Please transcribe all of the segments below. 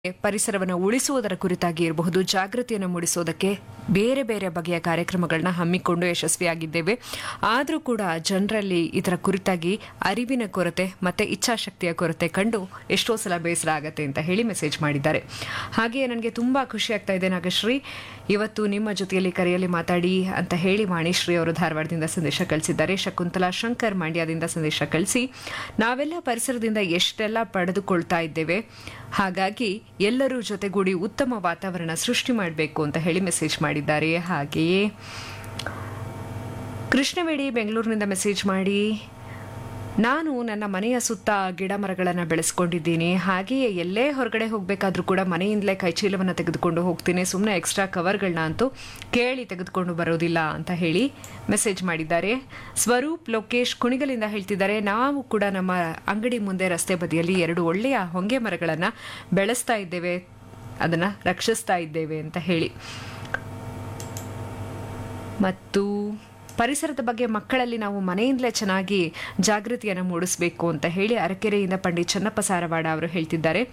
ಪರಿಸರವನ್ನು ಉಳಿಸುವುದರ ಕುರಿತಾಗಿ ಇರಬಹುದು ಜಾಗೃತಿಯನ್ನು ಮೂಡಿಸೋದಕ್ಕೆ ಬೇರೆ ಬೇರೆ ಬಗೆಯ ಕಾರ್ಯಕ್ರಮಗಳನ್ನ ಹಮ್ಮಿಕೊಂಡು ಯಶಸ್ವಿಯಾಗಿದ್ದೇವೆ ಆದರೂ ಕೂಡ ಜನರಲ್ಲಿ ಇದರ ಕುರಿತಾಗಿ ಅರಿವಿನ ಕೊರತೆ ಮತ್ತೆ ಇಚ್ಛಾಶಕ್ತಿಯ ಕೊರತೆ ಕಂಡು ಎಷ್ಟೋ ಸಲ ಬೇಸರ ಆಗತ್ತೆ ಅಂತ ಹೇಳಿ ಮೆಸೇಜ್ ಮಾಡಿದ್ದಾರೆ ಹಾಗೆಯೇ ನನಗೆ ತುಂಬಾ ಖುಷಿ ಆಗ್ತಾ ಇದೆ ನಾಗಶ್ರೀ ಇವತ್ತು ನಿಮ್ಮ ಜೊತೆಯಲ್ಲಿ ಕರೆಯಲ್ಲಿ ಮಾತಾಡಿ ಅಂತ ಹೇಳಿ ವಾಣಿಶ್ರೀ ಅವರು ಧಾರವಾಡದಿಂದ ಸಂದೇಶ ಕಳಿಸಿದ್ದಾರೆ ಶಕುಂತಲಾ ಶಂಕರ್ ಮಂಡ್ಯದಿಂದ ಸಂದೇಶ ಕಳಿಸಿ ನಾವೆಲ್ಲ ಪರಿಸರದಿಂದ ಎಷ್ಟೆಲ್ಲ ಪಡೆದುಕೊಳ್ತಾ ಇದ್ದೇವೆ ಹಾಗಾಗಿ ಎಲ್ಲರೂ ಜೊತೆಗೂಡಿ ಉತ್ತಮ ವಾತಾವರಣ ಸೃಷ್ಟಿ ಮಾಡಬೇಕು ಅಂತ ಹೇಳಿ ಮೆಸೇಜ್ ಮಾಡಿದ್ದಾರೆ ಹಾಗೆಯೇ ಕೃಷ್ಣವೇಡಿ ಬೆಂಗಳೂರಿನಿಂದ ಮೆಸೇಜ್ ಮಾಡಿ ನಾನು ನನ್ನ ಮನೆಯ ಸುತ್ತ ಗಿಡ ಮರಗಳನ್ನು ಬೆಳೆಸ್ಕೊಂಡಿದ್ದೀನಿ ಹಾಗೆಯೇ ಎಲ್ಲೇ ಹೊರಗಡೆ ಹೋಗಬೇಕಾದ್ರೂ ಕೂಡ ಮನೆಯಿಂದಲೇ ಕೈಚೀಲವನ್ನು ತೆಗೆದುಕೊಂಡು ಹೋಗ್ತೀನಿ ಸುಮ್ಮನೆ ಎಕ್ಸ್ಟ್ರಾ ಕವರ್ಗಳನ್ನ ಅಂತೂ ಕೇಳಿ ತೆಗೆದುಕೊಂಡು ಬರೋದಿಲ್ಲ ಅಂತ ಹೇಳಿ ಮೆಸೇಜ್ ಮಾಡಿದ್ದಾರೆ ಸ್ವರೂಪ್ ಲೋಕೇಶ್ ಕುಣಿಗಲಿಂದ ಹೇಳ್ತಿದ್ದಾರೆ ನಾವು ಕೂಡ ನಮ್ಮ ಅಂಗಡಿ ಮುಂದೆ ರಸ್ತೆ ಬದಿಯಲ್ಲಿ ಎರಡು ಒಳ್ಳೆಯ ಹೊಂಗೆ ಮರಗಳನ್ನು ಬೆಳೆಸ್ತಾ ಇದ್ದೇವೆ ಅದನ್ನು ರಕ್ಷಿಸ್ತಾ ಇದ್ದೇವೆ ಅಂತ ಹೇಳಿ ಮತ್ತು ಪರಿಸರದ ಬಗ್ಗೆ ಮಕ್ಕಳಲ್ಲಿ ನಾವು ಮನೆಯಿಂದಲೇ ಚೆನ್ನಾಗಿ ಜಾಗೃತಿಯನ್ನು ಮೂಡಿಸಬೇಕು ಅಂತ ಹೇಳಿ ಅರಕೆರೆಯಿಂದ ಪಂಡಿತ್ ಚನ್ನಪ್ಪ ಸಾರವಾಡ ಅವರು ಹೇಳ್ತಿದ್ದಾರೆ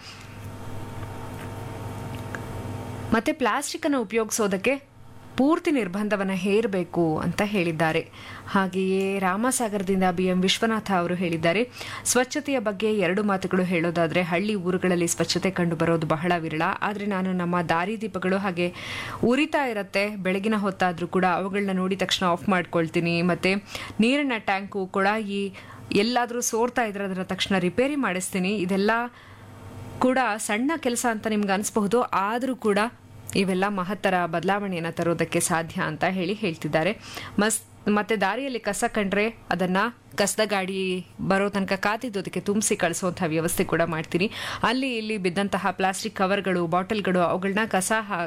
ಮತ್ತೆ ಪ್ಲಾಸ್ಟಿಕ್ ಅನ್ನು ಉಪಯೋಗಿಸೋದಕ್ಕೆ ಪೂರ್ತಿ ನಿರ್ಬಂಧವನ್ನು ಹೇರಬೇಕು ಅಂತ ಹೇಳಿದ್ದಾರೆ ಹಾಗೆಯೇ ರಾಮಸಾಗರದಿಂದ ಬಿ ಎಂ ವಿಶ್ವನಾಥ ಅವರು ಹೇಳಿದ್ದಾರೆ ಸ್ವಚ್ಛತೆಯ ಬಗ್ಗೆ ಎರಡು ಮಾತುಗಳು ಹೇಳೋದಾದ್ರೆ ಹಳ್ಳಿ ಊರುಗಳಲ್ಲಿ ಸ್ವಚ್ಛತೆ ಕಂಡು ಬರೋದು ಬಹಳ ವಿರಳ ಆದರೆ ನಾನು ನಮ್ಮ ದಾರಿದೀಪಗಳು ಹಾಗೆ ಉರಿತಾ ಇರುತ್ತೆ ಬೆಳಗಿನ ಹೊತ್ತಾದರೂ ಕೂಡ ಅವುಗಳನ್ನ ನೋಡಿದ ತಕ್ಷಣ ಆಫ್ ಮಾಡ್ಕೊಳ್ತೀನಿ ಮತ್ತೆ ನೀರಿನ ಟ್ಯಾಂಕು ಕೊಳಾಯಿ ಎಲ್ಲಾದರೂ ಸೋರ್ತಾ ಇದ್ರೆ ಅದರ ತಕ್ಷಣ ರಿಪೇರಿ ಮಾಡಿಸ್ತೀನಿ ಇದೆಲ್ಲ ಕೂಡ ಸಣ್ಣ ಕೆಲಸ ಅಂತ ನಿಮ್ಗೆ ಅನಿಸಬಹುದು ಆದರೂ ಕೂಡ ಇವೆಲ್ಲ ಮಹತ್ತರ ಬದಲಾವಣೆಯನ್ನು ತರೋದಕ್ಕೆ ಸಾಧ್ಯ ಅಂತ ಹೇಳಿ ಹೇಳ್ತಿದ್ದಾರೆ ಮಸ್ ಮತ್ತೆ ದಾರಿಯಲ್ಲಿ ಕಸ ಕಂಡ್ರೆ ಅದನ್ನ ಕಸದ ಗಾಡಿ ಬರೋ ತನಕ ಕಾತಿದ್ದು ಅದಕ್ಕೆ ತುಂಬಿಸಿ ಕಳಿಸುವಂತಹ ವ್ಯವಸ್ಥೆ ಕೂಡ ಮಾಡ್ತೀನಿ ಅಲ್ಲಿ ಇಲ್ಲಿ ಬಿದ್ದಂತಹ ಪ್ಲಾಸ್ಟಿಕ್ ಕವರ್ಗಳು ಬಾಟಲ್ಗಳು ಅವುಗಳನ್ನ ಕಸ ಹಾ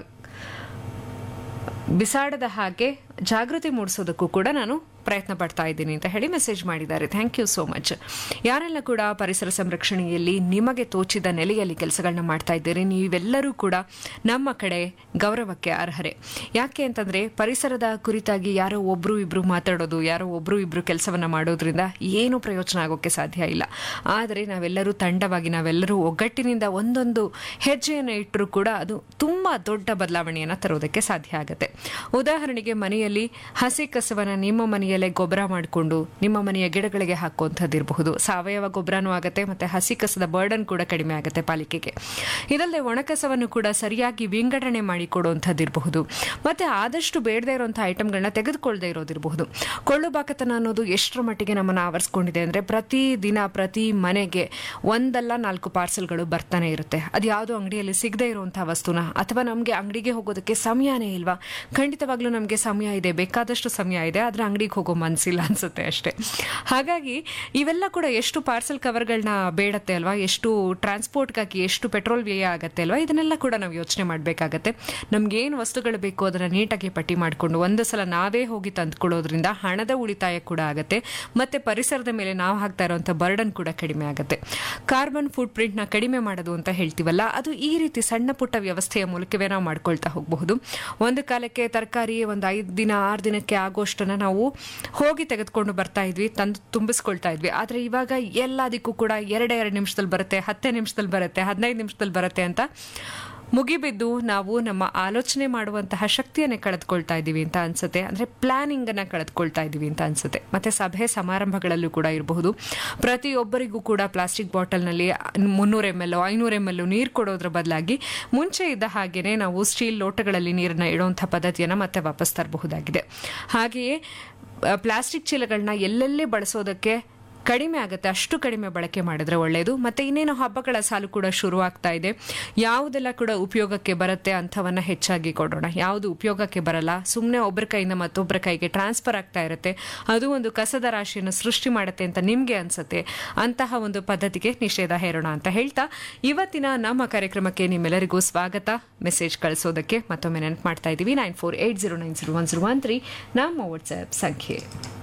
ಬಿಸಾಡದ ಹಾಗೆ ಜಾಗೃತಿ ಮೂಡಿಸೋದಕ್ಕೂ ಕೂಡ ನಾನು ಪ್ರಯತ್ನ ಪಡ್ತಾ ಇದ್ದೀನಿ ಅಂತ ಹೇಳಿ ಮೆಸೇಜ್ ಮಾಡಿದ್ದಾರೆ ಥ್ಯಾಂಕ್ ಯು ಸೋ ಮಚ್ ಯಾರೆಲ್ಲ ಕೂಡ ಪರಿಸರ ಸಂರಕ್ಷಣೆಯಲ್ಲಿ ನಿಮಗೆ ತೋಚಿದ ನೆಲೆಯಲ್ಲಿ ಕೆಲಸಗಳನ್ನ ಮಾಡ್ತಾ ಇದ್ದೀರಿ ನೀವೆಲ್ಲರೂ ಕೂಡ ನಮ್ಮ ಕಡೆ ಗೌರವಕ್ಕೆ ಅರ್ಹರೆ ಯಾಕೆ ಅಂತಂದ್ರೆ ಪರಿಸರದ ಕುರಿತಾಗಿ ಯಾರೋ ಒಬ್ರು ಇಬ್ರು ಮಾತಾಡೋದು ಯಾರೋ ಒಬ್ರು ಇಬ್ರು ಕೆಲಸವನ್ನ ಮಾಡೋದ್ರಿಂದ ಏನು ಪ್ರಯೋಜನ ಆಗೋಕ್ಕೆ ಸಾಧ್ಯ ಇಲ್ಲ ಆದರೆ ನಾವೆಲ್ಲರೂ ತಂಡವಾಗಿ ನಾವೆಲ್ಲರೂ ಒಗ್ಗಟ್ಟಿನಿಂದ ಒಂದೊಂದು ಹೆಜ್ಜೆಯನ್ನು ಇಟ್ಟರೂ ಕೂಡ ಅದು ತುಂಬಾ ದೊಡ್ಡ ಬದಲಾವಣೆಯನ್ನು ತರೋದಕ್ಕೆ ಸಾಧ್ಯ ಆಗುತ್ತೆ ಉದಾಹರಣೆಗೆ ಮನೆಯಲ್ಲಿ ಹಸಿ ಕಸವನ್ನ ನಿಮ್ಮ ಮನೆಯಲ್ಲೇ ಗೊಬ್ಬರ ಮಾಡಿಕೊಂಡು ನಿಮ್ಮ ಮನೆಯ ಗಿಡಗಳಿಗೆ ಹಾಕುವಂಥದ್ದಿರಬಹುದು ಸಾವಯವ ಗೊಬ್ಬರನೂ ಆಗುತ್ತೆ ಮತ್ತೆ ಹಸಿ ಕಸದ ಬರ್ಡನ್ ಕೂಡ ಕಡಿಮೆ ಆಗುತ್ತೆ ಪಾಲಿಕೆಗೆ ಇದಲ್ಲದೆ ಒಣಕಸವನ್ನು ಕೂಡ ಸರಿಯಾಗಿ ವಿಂಗಡಣೆ ಮಾಡಿ ಕೊಡುವಂಥದ್ದಿರಬಹುದು ಮತ್ತೆ ಆದಷ್ಟು ಬೇಡದೇ ಇರುವಂತಹ ಐಟಮ್ಗಳನ್ನ ತೆಗೆದುಕೊಳ್ಳದೆ ಇರೋದಿರಬಹುದು ಕೊಳ್ಳು ಬಾಕತನ ಅನ್ನೋದು ಎಷ್ಟರ ಮಟ್ಟಿಗೆ ನಮ್ಮನ್ನು ಆವರಿಸ್ಕೊಂಡಿದೆ ಅಂದ್ರೆ ಪ್ರತಿ ದಿನ ಪ್ರತಿ ಮನೆಗೆ ಒಂದಲ್ಲ ನಾಲ್ಕು ಪಾರ್ಸೆಲ್ಗಳು ಬರ್ತಾನೆ ಇರುತ್ತೆ ಅದು ಯಾವುದೋ ಅಂಗಡಿಯಲ್ಲಿ ಸಿಗದೆ ಇರುವಂತಹ ವಸ್ತುನ ಅಥವಾ ನಮಗೆ ಅಂಗಡಿಗೆ ಹೋಗೋದಕ್ಕೆ ಸಮಯನೇ ಇಲ್ವಾ ಖಂಡಿತವಾಗ್ಲೂ ನಮಗೆ ಸಮಯ ಇದೆ ಬೇಕಾದಷ್ಟು ಸಮಯ ಇದೆ ಆದ್ರೆ ಅಂಗಡಿಗೆ ಹೋಗೋ ಮನಸ್ಸಿಲ್ಲ ಅನ್ಸುತ್ತೆ ಅಷ್ಟೇ ಹಾಗಾಗಿ ಇವೆಲ್ಲ ಕೂಡ ಎಷ್ಟು ಪಾರ್ಸೆಲ್ ಕವರ್ಗಳನ್ನ ಬೇಡತ್ತೆ ಅಲ್ವಾ ಎಷ್ಟು ಟ್ರಾನ್ಸ್ಪೋರ್ಟ್ಗಾಗಿ ಎಷ್ಟು ಪೆಟ್ರೋಲ್ ವ್ಯಯ ಆಗತ್ತೆ ಅಲ್ವಾ ಇದನ್ನೆಲ್ಲ ಕೂಡ ನಾವು ಯೋಚನೆ ಮಾಡಬೇಕಾಗತ್ತೆ ನಮ್ಗೆ ಏನು ವಸ್ತುಗಳು ಬೇಕು ಅದನ್ನ ನೀಟಾಗಿ ಪಟ್ಟಿ ಮಾಡಿಕೊಂಡು ಒಂದು ಸಲ ನಾವೇ ಹೋಗಿ ತಂದ್ಕೊಳ್ಳೋದ್ರಿಂದ ಹಣದ ಉಳಿತಾಯ ಕೂಡ ಆಗತ್ತೆ ಮತ್ತೆ ಪರಿಸರದ ಮೇಲೆ ನಾವು ಹಾಕ್ತಾ ಇರುವಂತ ಬರ್ಡನ್ ಕೂಡ ಕಡಿಮೆ ಆಗುತ್ತೆ ಕಾರ್ಬನ್ ಫುಟ್ ಪ್ರಿಂಟ್ ನ ಕಡಿಮೆ ಮಾಡೋದು ಅಂತ ಹೇಳ್ತೀವಲ್ಲ ಅದು ಈ ರೀತಿ ಸಣ್ಣ ಪುಟ್ಟ ವ್ಯವಸ್ಥೆಯ ಮೂಲಕವೇ ನಾವು ಮಾಡ್ಕೊಳ್ತಾ ಹೋಗಬಹುದು ಒಂದು ಕಾಲಕ್ಕೆ ತರಕಾರಿ ಒಂದು ಐದು ದಿನ ಆರು ದಿನಕ್ಕೆ ಆಗೋಷ್ಟನ್ನ ನಾವು ಹೋಗಿ ತೆಗೆದುಕೊಂಡು ಬರ್ತಾ ಇದ್ವಿ ತಂದು ತುಂಬಿಸ್ಕೊಳ್ತಾ ಇದ್ವಿ ಆದ್ರೆ ಇವಾಗ ಎಲ್ಲದಕ್ಕೂ ಕೂಡ ಎರಡೇ ಎರಡು ನಿಮಿಷದಲ್ಲಿ ಬರುತ್ತೆ ಹತ್ತೇ ನಿಮಿಷದಲ್ಲಿ ಬರುತ್ತೆ ಹದಿನೈದು ನಿಮಿಷದಲ್ಲಿ ಬರುತ್ತೆ ಅಂತ ಮುಗಿಬಿದ್ದು ನಾವು ನಮ್ಮ ಆಲೋಚನೆ ಮಾಡುವಂತಹ ಶಕ್ತಿಯನ್ನೇ ಕಳೆದುಕೊಳ್ತಾ ಇದ್ದೀವಿ ಅಂತ ಅನ್ಸುತ್ತೆ ಅಂದ್ರೆ ಪ್ಲಾನಿಂಗ್ ಅನ್ನ ಕಳೆದುಕೊಳ್ತಾ ಇದ್ದೀವಿ ಅಂತ ಅನ್ಸುತ್ತೆ ಮತ್ತೆ ಸಭೆ ಸಮಾರಂಭಗಳಲ್ಲೂ ಕೂಡ ಇರಬಹುದು ಪ್ರತಿಯೊಬ್ಬರಿಗೂ ಕೂಡ ಪ್ಲಾಸ್ಟಿಕ್ ಬಾಟಲ್ನಲ್ಲಿ ಮುನ್ನೂರ ಎಮ್ ಎಲ್ ಐನೂರ ಎಮ್ ಎಲ್ ನೀರು ಕೊಡೋದ್ರ ಬದಲಾಗಿ ಮುಂಚೆ ಇದ್ದ ಹಾಗೇನೆ ನಾವು ಸ್ಟೀಲ್ ಲೋಟಗಳಲ್ಲಿ ನೀರನ್ನ ಇಡುವಂತಹ ಪದ್ಧತಿಯನ್ನ ಮತ್ತೆ ವಾಪಸ್ ತರಬಹುದಾಗಿದೆ ಹಾಗೆಯೇ ಪ್ಲಾಸ್ಟಿಕ್ ಚೀಲಗಳನ್ನ ಎಲ್ಲೆಲ್ಲಿ ಬಳಸೋದಕ್ಕೆ ಕಡಿಮೆ ಆಗುತ್ತೆ ಅಷ್ಟು ಕಡಿಮೆ ಬಳಕೆ ಮಾಡಿದ್ರೆ ಒಳ್ಳೆಯದು ಮತ್ತೆ ಇನ್ನೇನು ಹಬ್ಬಗಳ ಸಾಲು ಕೂಡ ಶುರುವಾಗ್ತಾ ಇದೆ ಯಾವುದೆಲ್ಲ ಕೂಡ ಉಪಯೋಗಕ್ಕೆ ಬರುತ್ತೆ ಅಂಥವನ್ನ ಹೆಚ್ಚಾಗಿ ಕೊಡೋಣ ಯಾವುದು ಉಪಯೋಗಕ್ಕೆ ಬರಲ್ಲ ಸುಮ್ಮನೆ ಒಬ್ಬರ ಕೈಯಿಂದ ಮತ್ತೊಬ್ಬರ ಕೈಗೆ ಟ್ರಾನ್ಸ್ಫರ್ ಆಗ್ತಾ ಇರುತ್ತೆ ಅದು ಒಂದು ಕಸದ ರಾಶಿಯನ್ನು ಸೃಷ್ಟಿ ಮಾಡುತ್ತೆ ಅಂತ ನಿಮ್ಗೆ ಅನ್ಸುತ್ತೆ ಅಂತಹ ಒಂದು ಪದ್ಧತಿಗೆ ನಿಷೇಧ ಹೇರೋಣ ಅಂತ ಹೇಳ್ತಾ ಇವತ್ತಿನ ನಮ್ಮ ಕಾರ್ಯಕ್ರಮಕ್ಕೆ ನಿಮ್ಮೆಲ್ಲರಿಗೂ ಸ್ವಾಗತ ಮೆಸೇಜ್ ಕಳಿಸೋದಕ್ಕೆ ಮತ್ತೊಮ್ಮೆ ನೆನಪು ಮಾಡ್ತಾ ಇದ್ದೀವಿ nine four eight zero nine zero one zero one three ನಮ್ಮ ವಾಟ್ಸ್ಆ್ಯಪ್ ಸಂಖ್ಯೆ